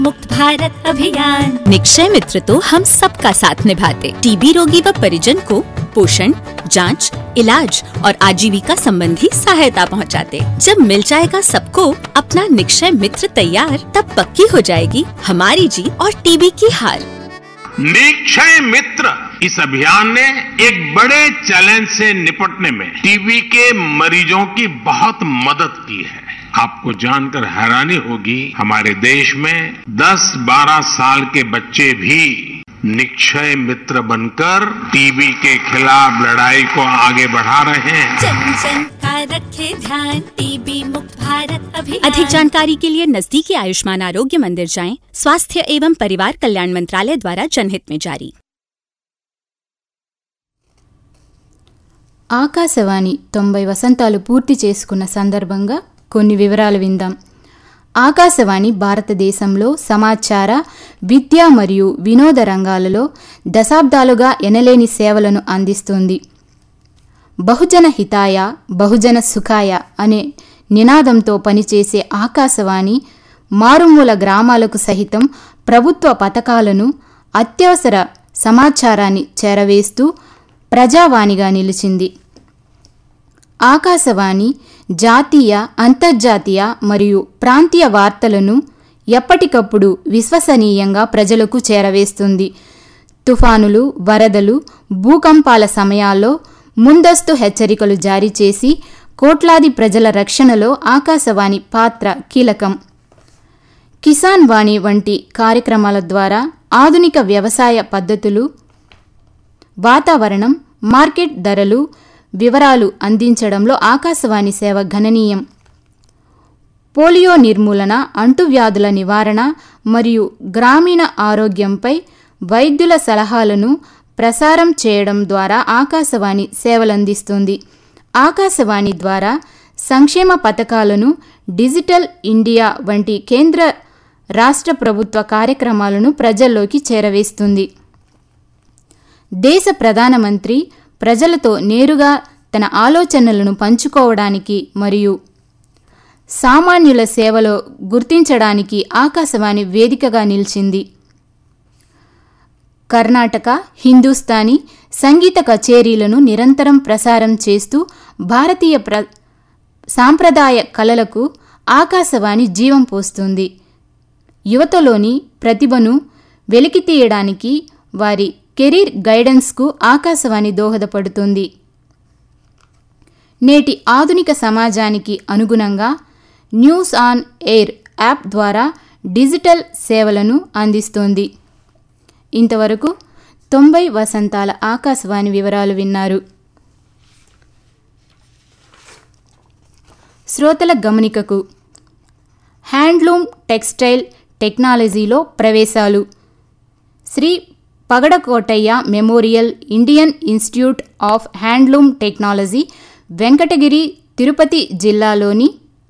मुक्त भारत अभियान निक्षय मित्र तो हम सबका साथ निभाते टीबी रोगी व परिजन को पोषण जांच, इलाज और आजीविका संबंधी सहायता पहुंचाते। जब मिल जाएगा सबको अपना निक्षय मित्र तैयार तब पक्की हो जाएगी हमारी जीत और टीबी की हार निक्षय मित्र इस अभियान ने एक बड़े चैलेंज से निपटने में टीबी के मरीजों की बहुत मदद की है आपको जानकर हैरानी होगी हमारे देश में 10-12 साल के बच्चे भी निक्षय मित्र बनकर टीबी के खिलाफ लड़ाई को आगे बढ़ा रहे हैं जन जन का रखे ध्यान टीबी मुक्त भारत अभियान अधिक जानकारी के लिए नजदीकी आयुष्मान आरोग्य मंदिर जाएं स्वास्थ्य एवं परिवार कल्याण मंत्रालय द्वारा जनहित में जारी ఆకాశవాణి తొంభై వసంతాలు పూర్తి చేసుకున్న సందర్భంగా కొన్ని వివరాలు విందాం ఆకాశవాణి భారతదేశంలో సమాచార విద్య మరియు వినోద రంగాలలో దశాబ్దాలుగా ఎనలేని సేవలను అందిస్తుంది బహుజన హితాయ బహుజన సుఖాయ అనే నినాదంతో పనిచేసే ఆకాశవాణి మారుమూల గ్రామాలకు సహితం ప్రభుత్వ పథకాలను అత్యవసర సమాచారాన్ని చేరవేస్తూ ప్రజావాణిగా నిలిచింది ఆకాశవాణి జాతీయ అంతర్జాతీయ మరియు ప్రాంతీయ వార్తలను ఎప్పటికప్పుడు విశ్వసనీయంగా ప్రజలకు చేరవేస్తుంది తుఫానులు వరదలు భూకంపాల సమయాల్లో ముందస్తు హెచ్చరికలు జారీ చేసి కోట్లాది ప్రజల రక్షణలో ఆకాశవాణి పాత్ర కీలకం కిసాన్ వాణి వంటి కార్యక్రమాల ద్వారా ఆధునిక వ్యవసాయ పద్ధతులు వాతావరణం మార్కెట్ ధరలు వివరాలు అందించడంలో ఆకాశవాణి సేవ గణనీయం పోలియో నిర్మూలన అంటువ్యాధుల నివారణ మరియు గ్రామీణ ఆరోగ్యంపై వైద్యుల సలహాలను ప్రసారం చేయడం ద్వారా ఆకాశవాణి సేవలందిస్తుంది ఆకాశవాణి ద్వారా సంక్షేమ పథకాలను డిజిటల్ ఇండియా వంటి కేంద్ర రాష్ట్ర ప్రభుత్వ కార్యక్రమాలను ప్రజల్లోకి చేరవేస్తుంది దేశ ప్రధానమంత్రి ప్రజలతో నేరుగా తన ఆలోచనలను పంచుకోవడానికి మరియు సామాన్యుల సేవలో గుర్తించడానికి ఆకాశవాణి వేదికగా నిలిచింది కర్ణాటక హిందుస్థానీ సంగీత కచేరీలను నిరంతరం ప్రసారం చేస్తూ భారతీయ ప్ర సాంప్రదాయ కళలకు ఆకాశవాణి జీవం పోస్తుంది యువతలోని ప్రతిభను వెలికితీయడానికి వారి కెరీర్ గైడెన్స్కు ఆకాశవాణి దోహదపడుతుంది నేటి ఆధునిక సమాజానికి అనుగుణంగా న్యూస్ ఆన్ ఎయిర్ యాప్ ద్వారా డిజిటల్ సేవలను అందిస్తోంది ఇంతవరకు తొంభై వసంతాల ఆకాశవాణి వివరాలు విన్నారు శ్రోతల గమనికకు హ్యాండ్లూమ్ టెక్స్టైల్ టెక్నాలజీలో ప్రవేశాలు Shri Pagadakotaiah memorial Indian institute of handloom technology Venkatagiri Tirupati జిల్లాలోని